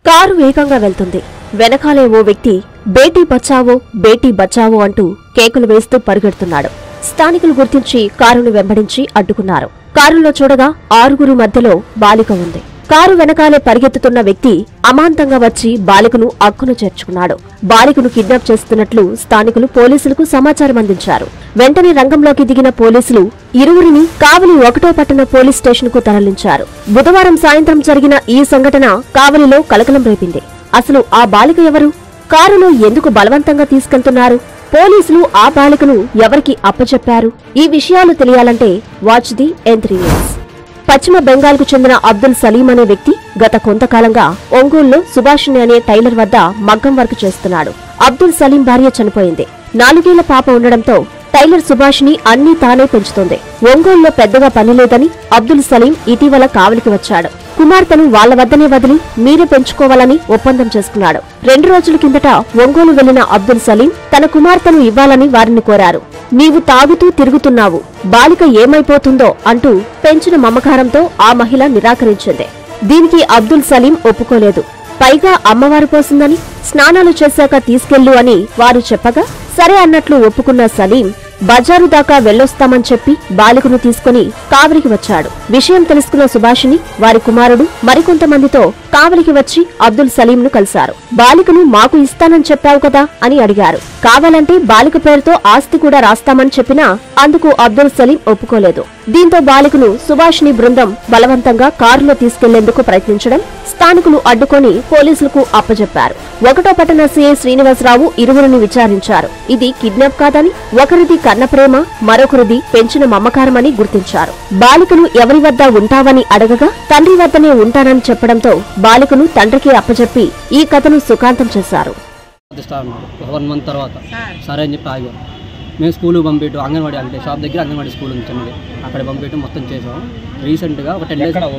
Car వేగంగా వెళ్తుంది వెనకాలే ఓ వ్యక్తి బేటీ బచావో బేటీ బచావో అంటూ కేకులు వేస్తూ పరిగెడుతున్నాడు స్థానికులు గుర్తించి కారును వెంబడించి అడ్డుకున్నారు కారులో చూడగా ఆరుగురు మధ్యలో బాలిక ఉంది కారు వెనకాలే పరిగెత్తుతున్న వ్యక్తి అమాంతంగా వచ్చి బాలికను అక్కును చేర్చుకున్నాడు బాలికను కిడ్నాప్ చేస్తున్నట్లు స్థానికులు పోలీసులకు సమాచారం అందించారు వెంటనే రంగంలోకి దిగిన పోలీసులు ఇరువురిని కావలి ఒకటో పట్టణ పోలీస్ స్టేషన్ కు తరలించారు బుధవారం సాయంత్రం జరిగిన ఈ సంఘటన కావలిలో కలకలం రేపింది అసలు ఆ బాలిక ఎవరు కారులో ఎందుకు బలవంతంగా తీసుకెళ్తున్నారు పోలీసులు ఆ బాలికను ఎవరికి అప్పచెప్పారు ఈ విషయాలు తెలియాలంటే watch the N three news పశ్చిమ బెంగాల్కు చెందిన అబ్దుల్ సలీం అనే వ్యక్తి గత కొంతకాలంగా ఒంగోలులో సుభాషిణి అనే టైలర్ వద్ద మగ్గం వర్క్ చేస్తున్నాడు అబ్దుల్ సలీం భార్య చనిపోయింది నాలుగేళ్ల పాప ఉండడంతో టైలర్ సుభాషిని అన్నీ తానే పెంచుతోంది ఒంగోలులో పెద్దగా పని లేదని అబ్దుల్ సలీం ఇటీవల కావలికి వచ్చాడు కుమార్తెను వాళ్ల వద్దనే వదిలి మీరే పెంచుకోవాలని ఒప్పందం చేసుకున్నాడు రెండు రోజుల కిందట ఒంగోలు వెళ్లిన అబ్దుల్ సలీం తన కుమార్తెను ఇవ్వాలని వారిని కోరారు నీవు తాగుతూ తిరుగుతున్నావు బాలిక ఏమైపోతుందో అంటూ పెంచిన మమకారంతో ఆ మహిళ నిరాకరించింది దీనికి అబ్దుల్ సలీం ఒప్పుకోలేదు పైగా అమ్మవారు పోసిందని స్నానాలు చేశాక తీసుకెళ్ళు అని వారు చెప్పగా సరే అన్నట్లు ఒప్పుకున్న సలీం బజారు దాకా వెళ్ళొస్తామని చెప్పి బాలికను తీసుకుని కావలికి వచ్చాడు విషయం తెలుసుకున్న సుభాషిని వారి కుమారుడు మరికొంతమందితో కావలికి వచ్చి అబ్దుల్ సలీంను కలిశారు బాలికను మాకు ఇస్తానని చెప్పావు కదా అని అడిగారు కావాలంటే బాలిక పేరుతో ఆస్తి కూడా రాస్తామని చెప్పినా అందుకు అబ్దుల్ సలీం ఒప్పుకోలేదు దీంతో బాలికను సుభాషిని బృందం బలవంతంగా కారులో తీసుకెళ్లేందుకు ప్రయత్నించడం స్థానికులు అడ్డుకొని పోలీసులకు అప్పజెప్పారు ఒకటో పట్టణ సీఐ శ్రీనివాసరావు ఇరువురిని విచారించారు ఇది కిడ్నాప్ కాదని ఒకరిది కన్నప్రేమ మరొకరిది పెంచిన మమకారమని గుర్తించారు బాలికను ఎవరి వద్ద ఉంటావని అడగగా తండ్రి వద్దనే ఉంటానని చెప్పడంతో బాలికను తండ్రికి అప్పచెప్పి ఈ కథను సుఖాంతం చేశారు స్టార్ అన్నాడు ఒక వన్ మంత్ తర్వాత సరే అని చెప్పి ఆగాం మేము స్కూల్కి పంపించు అంగన్వాడీ అంటే షాప్ దగ్గర అంగన్వాడీ స్కూల్ ఉంది చిన్నది అక్కడ పంపించు మొత్తం చేసాం రీసెంట్గా ఒక టెన్ డేస్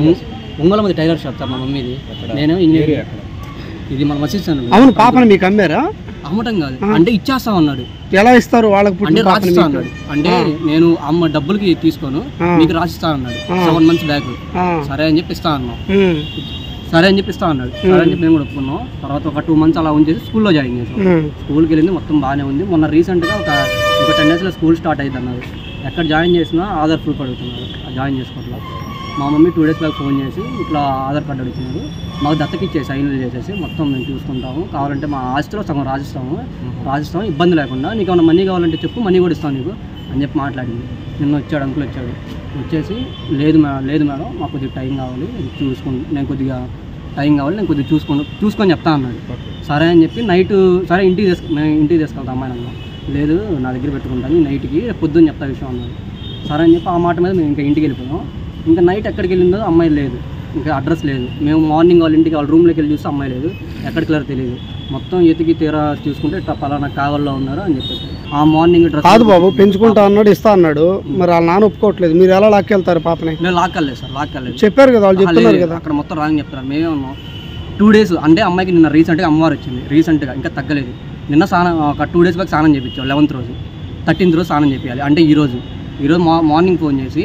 ఒంగోలు మంది టైలర్ షాప్ సార్ మా మమ్మీది నేను ఇంజనీర్ ఇది మన మసీద్ అన్నాడు అవును పాపను మీకు అమ్మారా అమ్మటం కాదు అంటే ఇచ్చేస్తాం అన్నాడు ఎలా ఇస్తారు వాళ్ళకి అంటే పుట్టిన పాపని రాసిస్తా మీకు? అన్నాడు అంటే నేను అమ్మ డబ్బులకి తీసుకోను ఆ. మీకు రాసిస్తా అన్నాడు ఆ. సెవెన్ మంత్స్ బ్యాక్ ఆ, సరే అని చెప్పి ఇస్తా అన్నాం ఉమ్, సరే అని చెప్పి ఇస్తా అన్నాడు సరే అని చెప్పి మేము కూడా ఒప్పుకున్నాం తర్వాత ఒక టూ మంత్స్ అలా ఉంచేసి స్కూల్లో జాయిన్ చేసాం ఉమ్, స్కూల్కి వెళ్ళింది మొత్తం బాగానే ఉంది మొన్న రీసెంట్గా ఒక ఒక టెన్ డేస్లో స్కూల్ స్టార్ట్ అయింది అన్నారు ఎక్కడ జాయిన్ చేసినా ఆధార్ ప్రూఫ్ అడుగుతున్నారు ఆ జాయిన్ చేసుకోవట్లా మా mummy two days back phone చేసి ఇట్లా ఆధార్ కార్డు అడుగుతున్నారు మాకు దత్తకిచ్చే సైన్లు చేసేసి మొత్తం మేము చూసుకుంటాము కావాలంటే మా ఆస్తిలో సగం రాసిస్తాము రాసిస్తాము ఇబ్బంది లేకుండా నీకు ఏమైనా మనీ కావాలంటే చెప్పు మనీ కూడా ఇస్తాను నీకు అని చెప్పి మాట్లాడింది నిన్న వచ్చాడు అంకుల్ వచ్చాడు వచ్చేసి లేదు మేడం లేదు మేడం మాకు కొద్దిగా టైం కావాలి చూసుకుని నేను కొద్దిగా టైం కావాలి నేను కొద్దిగా చూసుకొని చూసుకొని చెప్తా అన్నాడు సరే అని చెప్పి నైట్ సరే ఇంటికి తీసుకు నేను ఇంటికి తీసుకెళ్తా అమ్మాయి అన్నా లేదు నా దగ్గర పెట్టుకుంటాను నైట్కి రేపు పొద్దున్న చెప్తా విషయం అన్నాడు సరే అని చెప్పి ఆ మాట మీద మేము ఇంకా ఇంటికి వెళ్ళిపోయాం ఇంకా నైట్ ఎక్కడికి వెళ్ళిందో అమ్మాయి లేదు ఇంకా అడ్రస్ లేదు మేము మార్నింగ్ వాళ్ళ ఇంటికి వాళ్ళ రూమ్లోకి వెళ్ళి చూస్తే అమ్మాయి లేదు ఎక్కడికి వెళ్ళారో తెలియదు మొత్తం ఎతికి తీరా చూసుకుంటే ఇట్లా పలానా కావల్లో ఉన్నారు అని చెప్పేసి ఆ మార్నింగ్ డ్రెస్ కాదు బాబు పెంచుకుంటా అన్నాడు ఇస్తా అన్నాడు మరి వాళ్ళ నాన్న ఒప్పుకోవట్లేదు మీరు ఎలా లాక్కెళ్తారు పాపని నేను లాక్కర్లేదు సార్ లాక్కర్లేదు చెప్పారు కదా వాళ్ళు ఆహా, చెప్తున్నారు లేదు. కదా అక్కడ మొత్తం రాంగ్ చెప్తున్నారు మేమే ఉన్నాం టూ డేస్ అంటే అమ్మాయికి నిన్న రీసెంట్గా అమ్మవారు వచ్చింది రీసెంట్గా ఇంకా తగ్గలేదు నిన్న స్నానం ఒక టూ డేస్ బ్యాక్ స్నానం చేయించాం లెవెన్త్ రోజు థర్టీన్త్ రోజు స్నానం చేయాలి అంటే ఈ రోజు ఈరోజు మా మార్నింగ్ ఫోన్ చేసి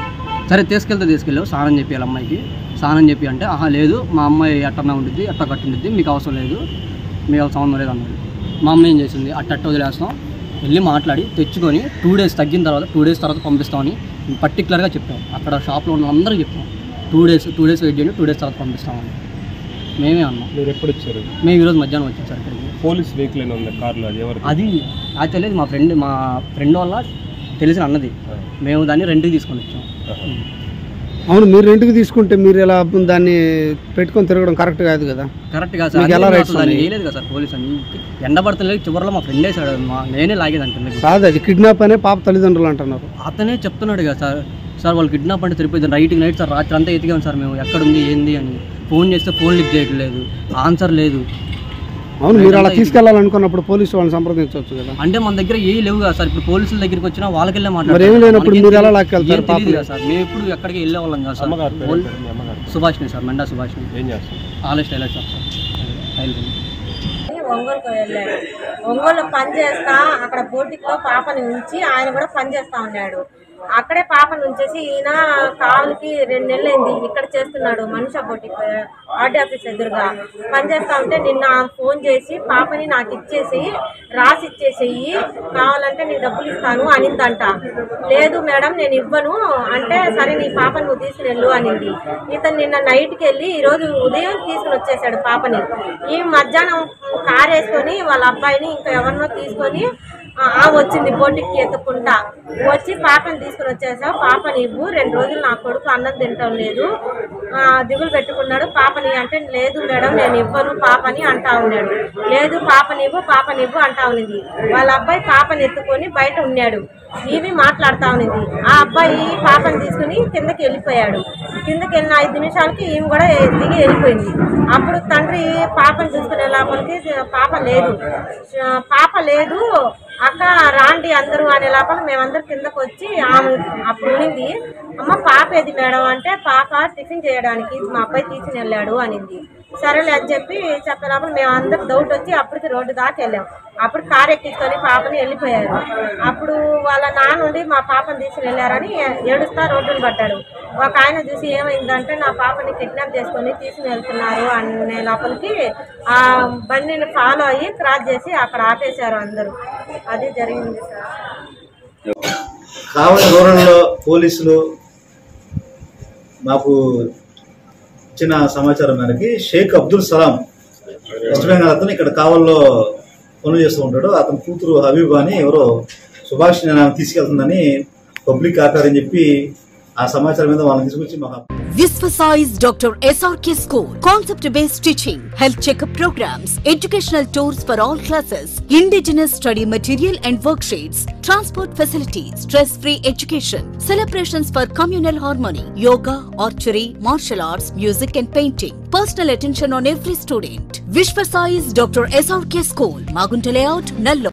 సరే తీసుకెళ్తే తీసుకెళ్ళావు స్నానం చేయాలి అమ్మాయికి స్నానం చెప్పి అంటే ఆహా లేదు మా అమ్మాయి అట్టనే ఉంటుంది అట్ట కట్టుండిద్ది మీకు అవసరం లేదు మీకు అవసరం లేదు అన్నాడు మా అమ్మ ఏం చేసింది అట్ట అట్ట వదిలేస్తాం వెళ్ళి మాట్లాడి తెచ్చుకొని టూ డేస్ తగ్గిన తర్వాత టూ డేస్ తర్వాత పంపిస్తామని పర్టికులర్గా చెప్పాం అక్కడ షాప్లో ఉన్న అందరికీ చెప్పాం two days two days wait చేయండి టూ డేస్ తర్వాత పంపిస్తామని మేమే అన్నాం మీరు ఎప్పుడు వచ్చారు మేము ఈరోజు మధ్యాహ్నం వచ్చాం సార్ ఇక్కడికి పోలీస్ వెహికల్ అని ఉంది కార్లో అది ఎవరు అది యాక్చువల్లీ మా ఫ్రెండ్ మా ఫ్రెండ్ వల్ల తెలిసిన అన్నది మేము దాన్ని రెంట్కి తీసుకొని వచ్చాం అవును మీరు రెంట్కి తీసుకుంటే మీరు ఎలా దాన్ని పెట్టుకొని తిరగడం కరెక్ట్ కాదు కదా కరెక్ట్ గా మీకు ఎలా rights దాన్ని ఉన్నాయి? వేయలేదు కదా సార్ పోలీస్ అని ఎండబడతలేదు చివరిలో మా ఫ్రెండ్ వేసాడు మా నేనే లాగేది కిందకి కాదు అది కిడ్నాప్ అనే పాప తల్లిదండ్రులు అంటున్నారు అతనే చెప్తున్నాడు కదా సార్ సార్ వాళ్ళు కిడ్నాప్ అంటే తిరిపోయింది నైట్కి నైట్ సార్ రాత్రి అంతా ఎతికాం సార్ మేము ఎక్కడుంది ఏంది అని ఫోన్ చేస్తే ఫోన్ లిఫ్ట్ చేయట్లేదు ఆన్సర్ లేదు అవును మీరు అలా తీసుకెళ్లాలనుకున్నప్పుడు పోలీసు వాళ్ళని సంప్రదించవచ్చు కదా అంటే మన దగ్గర ఏ లేవు కదా సార్ ఇప్పుడు పోలీసుల దగ్గరికి వచ్చినా వాళ్ళకెళ్ళే మరి ఏం లేనప్పుడు మీరు ఎలా లాక్కెళ్తారు తెలియదు పాపని? కదా సార్ మేము ఎప్పుడు ఎక్కడికి వెళ్ళే వాళ్ళం కదా సార్ అమ్మగారు పేరు ఓల్- ఏంటి? మీ అమ్మగారు సుభాష్ని సార్ మెండా సుభాష్ని ఏం చేస్తారు ఆలెస్ టైలర్ షాప్ సార్ టైలరింగ్ ఒంగోలుకు వెళ్ళాడు ఒంగోలు పని చేస్తా అక్కడ బోటిక్లో పాపని ఉంచి ఆయన కూడా పని చేస్తా ఉన్నాడు అక్కడే పాపను ఉంచేసి ఈయన కాలుకి రెండు నెలలు అయింది ఇక్కడ చేస్తున్నాడు మనిషి బొట్టి ఆర్డీ ఆఫీస్ ఎదురుగా పనిచేస్తా ఉంటే నిన్న ఆమె ఫోన్ చేసి పాపని నాకు ఇచ్చేసి రాసి ఇచ్చేసేయి కావాలంటే నీకు డబ్బులు ఇస్తాను అనిందంట లేదు మేడం నేను ఇవ్వను అంటే సరే నీ పాపని నువ్వు తీసుకుని వెళ్ళు అనింది ఇతను నిన్న నైట్కి వెళ్ళి ఈరోజు ఉదయం తీసుకుని వచ్చేసాడు పాపని ఈ మధ్యాహ్నం కార్ వేసుకొని వాళ్ళ అబ్బాయిని ఇంకా ఎవరినో తీసుకొని ఆ, ఆ వచ్చింది బోటికి ఎత్తుకుంటా వచ్చి పాపని తీసుకుని వచ్చేసావు పాపని ఇవ్వు రెండు రోజులు నా కొడుకు అన్నం తింటాం లేదు ఆ, దిగులు పెట్టుకున్నాడు పాపని అంటే లేదు మేడం నేను ఇవ్వను పాపని అంటా ఉన్నాడు లేదు పాపని ఇవ్వు పాపని ఇవ్వు అంటా ఉన్నది వాళ్ళ అబ్బాయి పాపని ఎత్తుకొని బయట ఉన్నాడు ఇవి మాట్లాడుతా ఉన్నది ఆ అబ్బాయి పాపని తీసుకుని కిందకి వెళ్ళిపోయాడు కిందకి వెళ్ళిన ఐదు నిమిషాలకి ఈమె కూడా దిగి వెళ్ళిపోయింది అప్పుడు తండ్రి పాపని చూసుకునే లోపలికి పాప లేదు ఆ, పాప లేదు అక్క రాండి అందరూ అనే లోపల మేమందరం కిందకు వచ్చి ఆమె అప్పుడు ఉన్నింది అమ్మ పాప ఏది మేడం అంటే పాప టిఫిన్ చేయడానికి మా అబ్బాయి తీసుకుని వెళ్ళాడు అనింది సరేలే అని చెప్పి చెప్పే లోపల మేము అందరం డౌట్ వచ్చి అప్పటికి రోడ్డు దాకా వెళ్ళాం అప్పుడు కారు ఎక్కించుకొని పాపని వెళ్ళిపోయారు అప్పుడు వాళ్ళ నాన్నుండి మా పాపని తీసుకుని వెళ్ళారని ఏడుస్తా రోడ్డును పడ్డాడు ఒక ఆయన చూసి ఏమైందంటే నా పాపని కిడ్నాప్ చేసుకొని తీసుకుని వెళ్తున్నారు అనే లోపలికి ఆ బండిని ఫాలో అయ్యి క్రాస్ చేసి అక్కడ ఆపేశారు అందరూ అది జరిగింది సార్ కావలి రూరల్లో పోలీసులు మాకు ఇచ్చిన సమాచారం మేరకి షేక్ అబ్దుల్ సలాం వెస్ట్ బెంగాల్ అతను ఇక్కడ కావల్లో పనులు చేస్తూ ఉంటాడు అతని కూతురు హబీబ్ అని ఎవరో సుభాష్ నేను తీసుకెళ్తుందని పబ్లిక్ ఆపారని చెప్పి ఆ సమాచారం మీద వాళ్ళని తీసుకొచ్చి మాకు Visvasize Dr. SRK School. Concept based teaching, health checkup programs, educational tours for all classes, indigenous study material and worksheets, transport facilities, stress free education, celebrations for communal harmony, yoga, archery, martial arts, music and painting. Personal attention on every student. Vishvasize Dr. SRK School, Magunta Layout, Nallo.